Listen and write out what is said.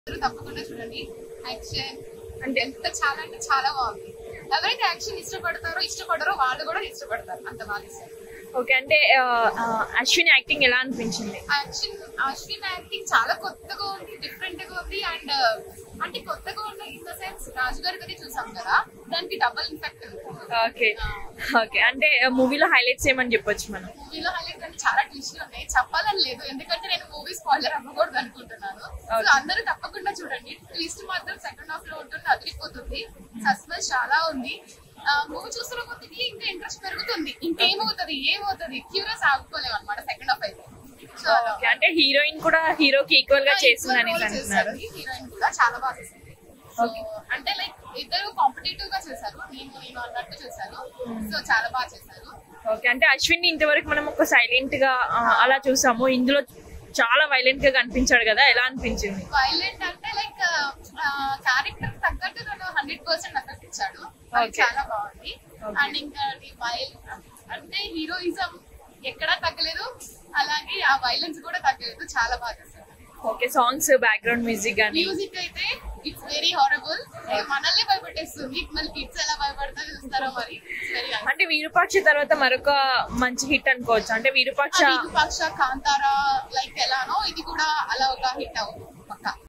అందరూ తప్పకుండా చూడండి యాక్షన్ అంటే ఎంత చాలా అంటే చాలా బాగుంది ఎవరైతే యాక్షన్ ఇష్టపడతారో ఇష్టపడరో వాళ్ళు కూడా ఇష్టపడతారు అంత బాగా ఇస్తారు ఓకే అంటే ఆ, ఆ, అశ్విని యాక్టింగ్ ఎలా అనిపించింది యాక్షన్ అశ్విన్ యాక్టింగ్ చాలా కొత్తగా ఉంది డిఫరెంట్ గా ఉంది అండ్ అంటే కొత్తగా ఉంది ఇన్ ద సెన్స్ రాజు గారి గది చూసాం కదా దానికి డబుల్ ఇంపాక్ట్ ఉంది ఓకే ఓకే అంటే మూవీలో హైలైట్స్ ఏమని చెప్పొచ్చు మనం మూవీలో హైలైట్ అంటే చాలా ట్విస్ట్లు ఉన్నాయి చెప్పాలని లేదు ఎందుకంటే నేను మూవీ స్పాయిలర్ అవ్వకూడదు అనుకుంటున్నాను సో Okay. అందరూ తప్పకుండా చూడండి ట్విస్ట్ మాత్రం సెకండ్ హాఫ్ లో ఉంటుంది అదిరిపోతుంది సస్పెన్స్ చాలా ఉంది మూవీ చూస్తున్న కొద్దికి ఇంకా ఇంట్రెస్ట్ పెరుగుతుంది ఇంకేమవుతుంది ఏమవుతుంది క్యూరియస్ ఆగుకోలేము అనమాట సెకండ్ హాఫ్ అయితే చాలా ఓకే అంటే హీరోయిన్ కూడా హీరోకి ఈక్వల్ గా చేసిందని అంటున్నారు హీరోయిన్ కూడా చాలా బాగా చేసింది సో అంటే లైక్ ఇద్దరు కాంపిటేటివ్ గా చేశారు నేను నేను అన్నట్టు చేశారు సో చాలా బాగా చేశారు ఓకే అంటే అశ్విన్ ఇంతవరకు మనం ఒక సైలెంట్ గా ఆ, అలా చూసాము ఇందులో చాలా వైలెంట్ గా కనిపించాడు కదా ఎలా అనిపించింది వైలెంట్ అంటే లైక్ క్యారెక్టర్ తగ్గట్టు నన్ను హండ్రెడ్ పర్సెంట్ నచ్చటిచ్చాడు అది Okay. చాలా బాగుంది Okay. అండ్ ఇంకా వైల్ అంటే హీరోయిజం ఎక్కడా తగ్గలేదు అలాగే ఆ వైలెన్స్ కూడా తగ్గలేదు చాలా బాగా చేశాడు ఓకే సాంగ్స్ బ్యాక్గ్రౌండ్ మ్యూజిక్ గానీ మ్యూజిక్ అయితే ఇట్స్ వెరీ హారబుల్ మనల్ని భయపెట్టేస్తుంది మళ్ళీ కిడ్స్ ఎలా భయపడతా చూస్తారో మరి వెరీ అంటే విరూపాక్ష తర్వాత మరొక మంచి హిట్ అనుకోవచ్చు అంటే విరూపాక్ష పక్ష కాంతారా లైక్ ఎలానో ఇది కూడా అలా ఒక హిట్ అవుతుంది పక్క